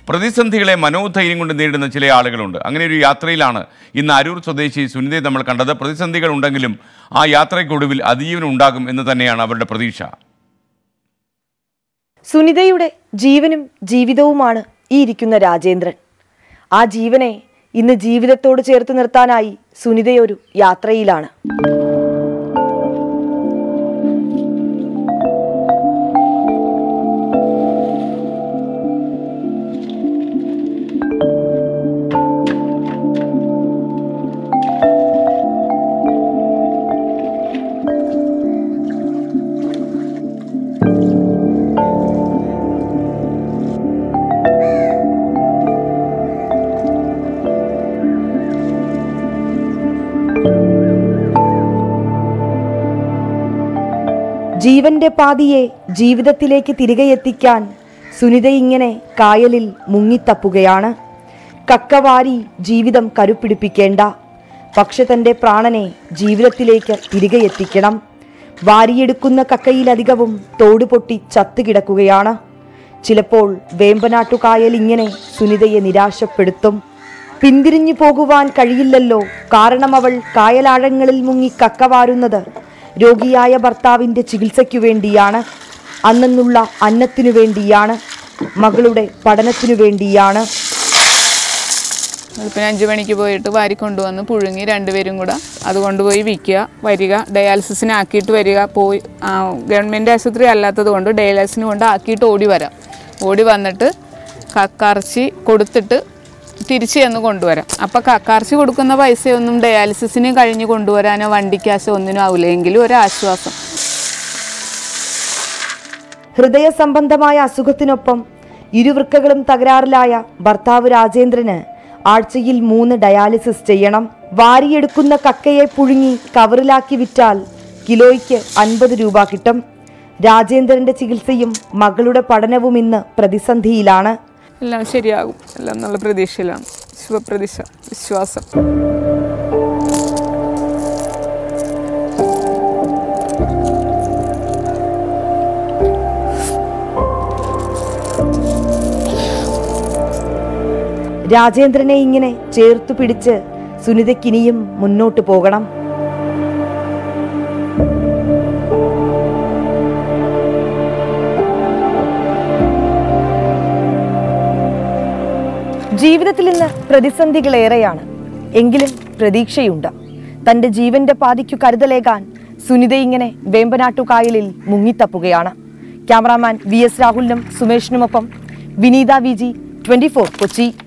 പ്രതിസന്ധികളെ മനോധൈര്യം കൊണ്ട് നേരിടുന്ന ചില ആളുകളുണ്ട് അങ്ങനെ ഒരു യാത്രയിലാണ് ഇന്ന് അരൂർ സ്വദേശി സുനിതയെ നമ്മൾ കണ്ടത് പ്രതിസന്ധികൾ ഉണ്ടെങ്കിലും ആ യാത്രയ്ക്കൊടുവിൽ അതിജീവനം ഉണ്ടാകും എന്ന് തന്നെയാണ് അവരുടെ പ്രതീക്ഷ സുനിതയുടെ ജീവനും ജീവിതവുമാണ് ഈ ഇരിക്കുന്ന രാജേന്ദ്രൻ ആ ജീവനെ ഇന്ന് ജീവിതത്തോട് ചേർത്ത് നിർത്താനായി സുനിതയൊരു യാത്രയിലാണ് ജീവന്റെ പാതിയെ ജീവിതത്തിലേക്ക് തിരികെ എത്തിക്കാൻ സുനിത ഇങ്ങനെ കായലിൽ മുങ്ങിത്തപ്പുകയാണ് കക്കവാരി ജീവിതം കരുപ്പിടിപ്പിക്കേണ്ട പക്ഷെ തന്റെ പ്രാണനെ ജീവിതത്തിലേക്ക് തിരികെ എത്തിക്കണം വാരിയെടുക്കുന്ന കക്കയിലധികവും തോട് പൊട്ടി ചത്തുകിടക്കുകയാണ് ചിലപ്പോൾ വേമ്പനാട്ടുകായൽ ഇങ്ങനെ സുനിതയെ നിരാശപ്പെടുത്തും പിന്തിരിഞ്ഞു പോകുവാൻ കഴിയില്ലല്ലോ കാരണം അവൾ കായലാഴങ്ങളിൽ മുങ്ങി കക്കവാരുന്നത് രോഗിയായ ഭർത്താവിന്റെ ചികിത്സയ്ക്കു വേണ്ടിയാണ് അന്നെന്നുള്ള അന്നത്തിനു വേണ്ടിയാണ് മകളുടെ പഠനത്തിനു വേണ്ടിയാണ് വെളുപ്പിന് അഞ്ച് മണിക്ക് പോയിട്ട് വാരി കൊണ്ടുവന്ന് പുഴുങ്ങി രണ്ടുപേരും കൂടെ അത് കൊണ്ടുപോയി വിൽക്കുക വരിക ഡയാലിസിസിന് ആക്കിയിട്ട് വരിക പോയി ആ, ഗവൺമെൻറ് ആശുപത്രി അല്ലാത്തത് കൊണ്ട് ഡയാലിസിന് കൊണ്ട് ആക്കിയിട്ട് ഓടി വരാം ഓടി വന്നിട്ട് കക്കറച്ചി കൊടുത്തിട്ട് തിരിച്ച് ചെന്ന് കൊണ്ടുവരാം അപ്പോൾ കക്കറച്ചി കൊടുക്കുന്ന പൈസയൊന്നും ഡയാലിസിസിന് കഴിഞ്ഞ് കൊണ്ടുവരാനോ വണ്ടിക്കാശോ ഒന്നിനും ആവില്ല എങ്കിലും ഒരു ആശ്വാസം ഹൃദയ സംബന്ധമായ അസുഖത്തിനൊപ്പം ഇരുവൃക്കകളും തകരാറിലായ ഭർത്താവ് രാജേന്ദ്രന് ആഴ്ചയിൽ മൂന്ന് ഡയാലിസിസ് ചെയ്യണം വാരിയെടുക്കുന്ന കക്കയെ പുഴുങ്ങി കവറിലാക്കി വിറ്റാൽ കിലോയ്ക്ക് അൻപത് രൂപ കിട്ടും രാജേന്ദ്രന്റെ ചികിത്സയും മകളുടെ പഠനവും ഇന്ന് പ്രതിസന്ധിയിലാണ് എല്ലാം ശരിയാകും എല്ലാം എന്നുള്ള പ്രതീക്ഷയിലാണ് ശുഭപ്രതീക്ഷ വിശ്വാസം രാജേന്ദ്രനെ ഇങ്ങനെ ചേർത്തു പിടിച്ച് സുനിതയ്ക്കിനിയും മുന്നോട്ട് പോകണം ജീവിതത്തിൽ ഇന്ന് പ്രതിസന്ധികളേറെയാണ് എങ്കിലും പ്രതീക്ഷയുണ്ട് തന്റെ ജീവന്റെ പാതിക്കു കരുതലേകാൻ സുനിത ഇങ്ങനെ വേമ്പനാട്ടുകായലിൽ മുങ്ങിത്തപ്പുകയാണ് ക്യാമറാമാൻ വി എസ് രാഹുലിനും സുമേഷിനുമൊപ്പം Vineetha V G twenty Kochi